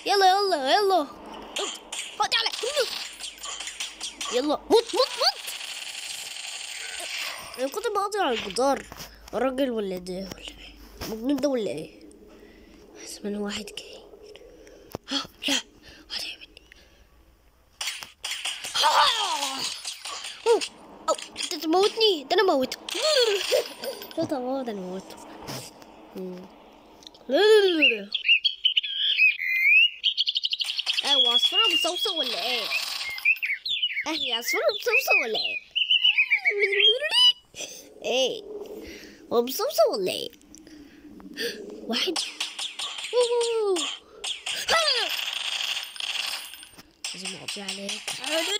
يلا يلا يلا هات على يلا موت موت موت انا كنت بقضي على الجدار الراجل ولا ده ولا ايه مجنون ده ولا ايه زمان واحد جاي ها لا هذا مني أوه، أوه، انت تموتني ده انا موته لا طبعا ده انا موته مم. لا لا لا لا ايوه عصفورة مصوصة ولا ايه؟ اهي عصفورة مصوصة ولا ايه؟ ايه هو مصوصة ولا ايه؟ واحد أوه. ها! لازم اقضي عليك حالا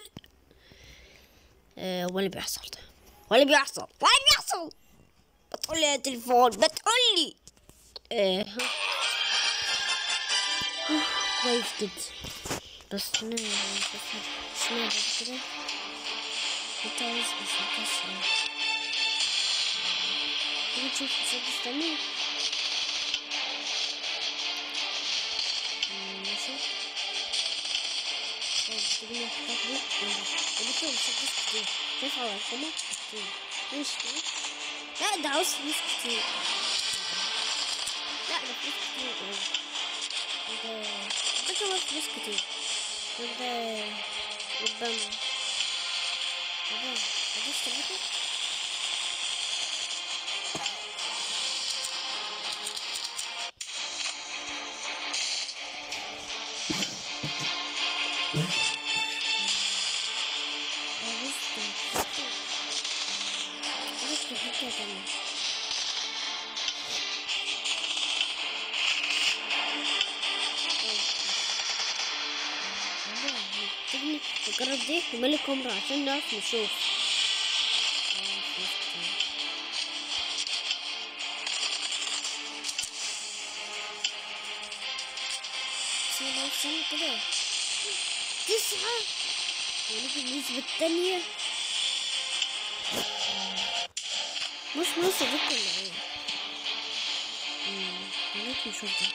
آه، ولا بيحصل ده ولا بيحصل ولا بيحصل بتقول لي يا تليفون بتقول لي آه. كويس جدا بس انا نشوف اسمها بعد كده انت عايز مسدس تيجي تشوف مسدس تاني مم، ماشي طيب تيجي نحطها دي ودي فيها مسدس كتير شايف على الخمر كتير ماشي لا ده عاوز فلوس كتير لا ده فلوس كتير أوي. ده ده كمان فلوس كتير وده قدام ده ده اشتريته عرفت حتة تانية تبني نجرب دي ومالي كاميرا عشان نعرف نشوف آه، فلوس كتير. سنة سنة كده تسعة ونيجي النسبة التانية مش نص دي ولا ايه؟ مم، ممكن نشوف ده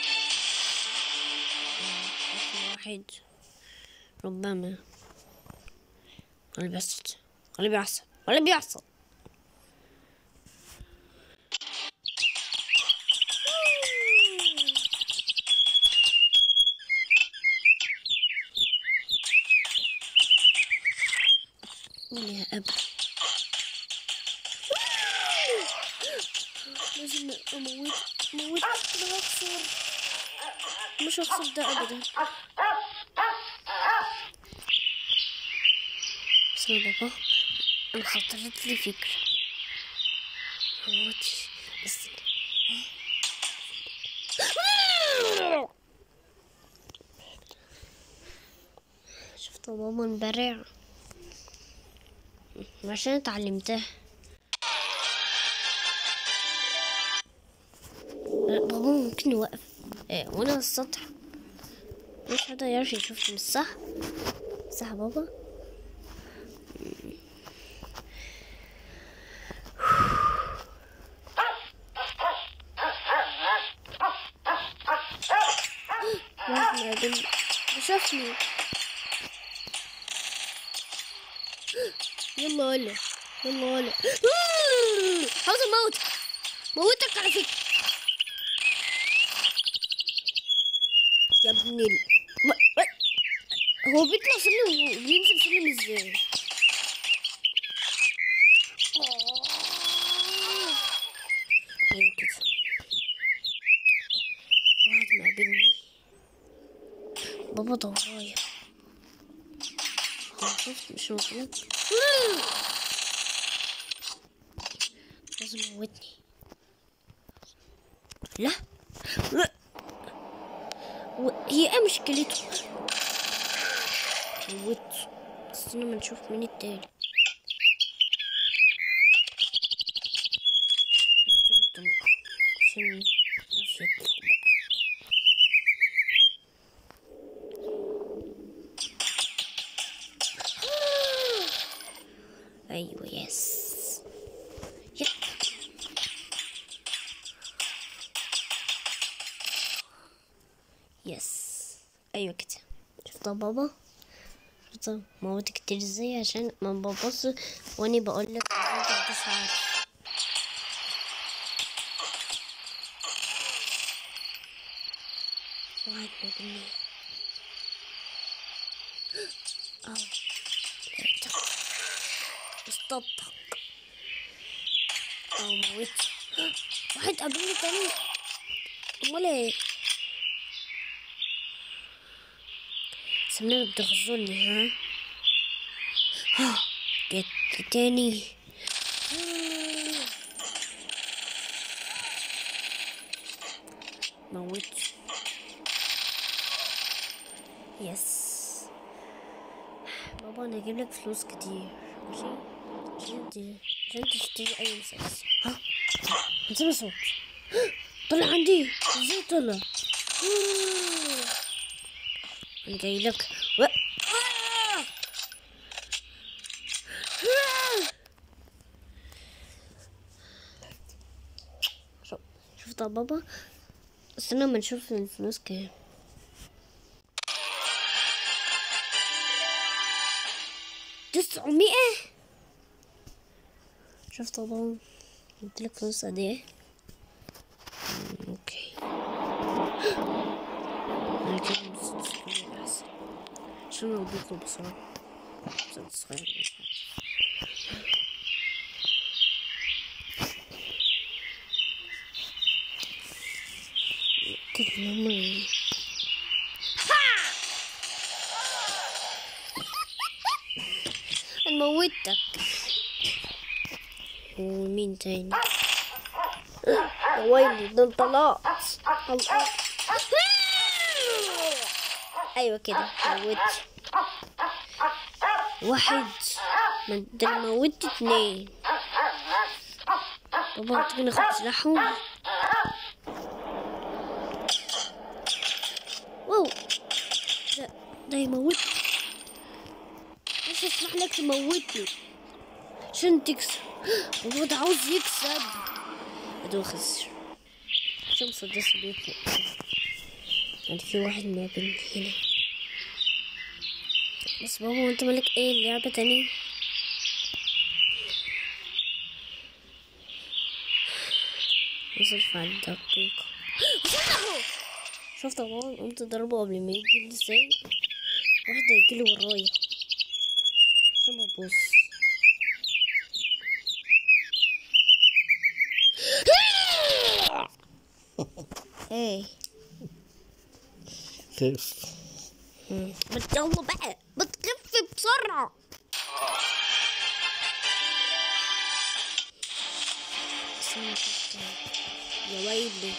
مم، رقم واحد ربما ولا بيحصل ولا بيحصل ولا بيحصل قول يا أبا لازم أموت أموت أنا هخسر مش هخسر ده أبدا بس يا بابا أنا خطرت لي فكرة أموت بس شفت ماما امبارح عشان اتعلمتها لا، بابا ممكن يوقف إيه وانا على السطح مش حد يعرف يشوفني مش صح صح يا بابا واحد ما يقدر- شافني يلا ولا يلا ولا عاوز اموت موتك على فكرة يا ابن ال... ما- ما- هو بيطلع سلم وبينزل سلم ازاي؟ آه. ايوه كده واحد مقابلني بابا ده ورايا هو شفت مش موجود لازم يموتني لا لا و- هي ايه مشكلته موت استنى ما نشوف مين التاني عشان يعرف يطلع بقى. ايوه يس يب يس ايوه كده شفت يا بابا شفت موتك كتير ازاي عشان ما ببص واني بقول لك انت مش عارف واحد مجنون اه لقيتك اصطدتك اه موت واحد قابلني تاني امال ايه سمنا بتغزلني ها ها جت تاني موت يس بابا انا اجيب لك فلوس كتير ماشي عشان ت- عشان تشتري اي مسلسل ها هنسمع صوت طلع عندي ازاي طلع انا جاي لك و... شوف- شفت يا بابا استنى ما نشوف الفلوس كام تسعمية شفت يا بابا جبت لك فلوس قد ايه مم، اوكي انا كده نص كده احسن عشان اربطه بسرعة عشان صغير كده هما ايه انا موتك ومين تاني يا ويلي ده انت طلعت الله. ايوه كده موت واحد ما ده أنا موت اتنين بابا تيجي ناخد سلاحهم واو ده ده يموت مش هسمح لك تموتني عشان تكسب بابا ده عاوز يكسب ده خسر عشان مسدس بيطلع يعني في واحد ما بين هنا بس بابا وانت مالك ايه اللعبة تاني نصرف على الدقيقة شفت يا بابا قمت ضربه قبل ما يجي لي ازاي واحد هيجيلي ورايا عشان ببص ايه خف ما يلا بقى ما تخف بسرعة استنى شفت يا ويلي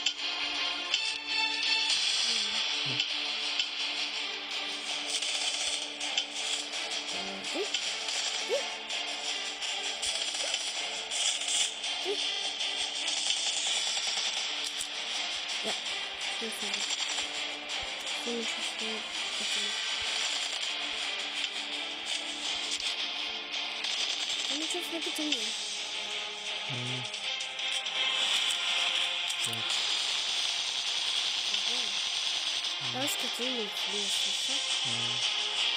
لا شوف هذا. شوف شوف شوف. أنا أشوف حاجة تانية خلاص كتير من الفلوس مش صح؟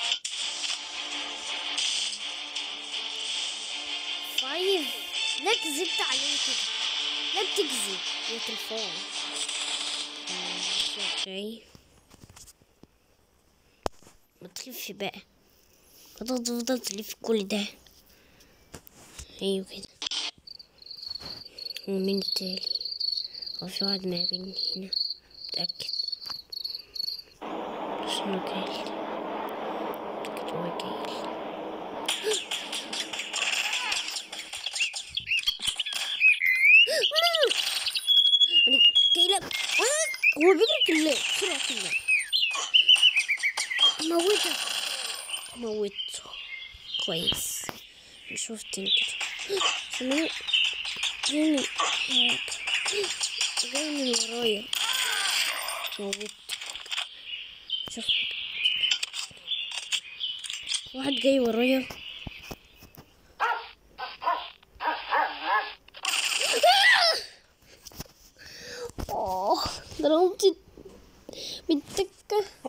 فايف لا كذبت عليه كده لا بتكذب يا تلفون مم، اوكي ما تخافش بقى ما تفضل تلف كل ده ايوه كده ومين التالي هو في واحد ما بيني هنا متأكد شنو جاي متأكد هو جاي أنا جاي لك آه، هو بيجري كله بسرعة كله موته موته كويس نشوف تاني كده شنو جاي جاي من ورايا موت شوف واحد جاي ورايا اه ده انا قمت بالدكة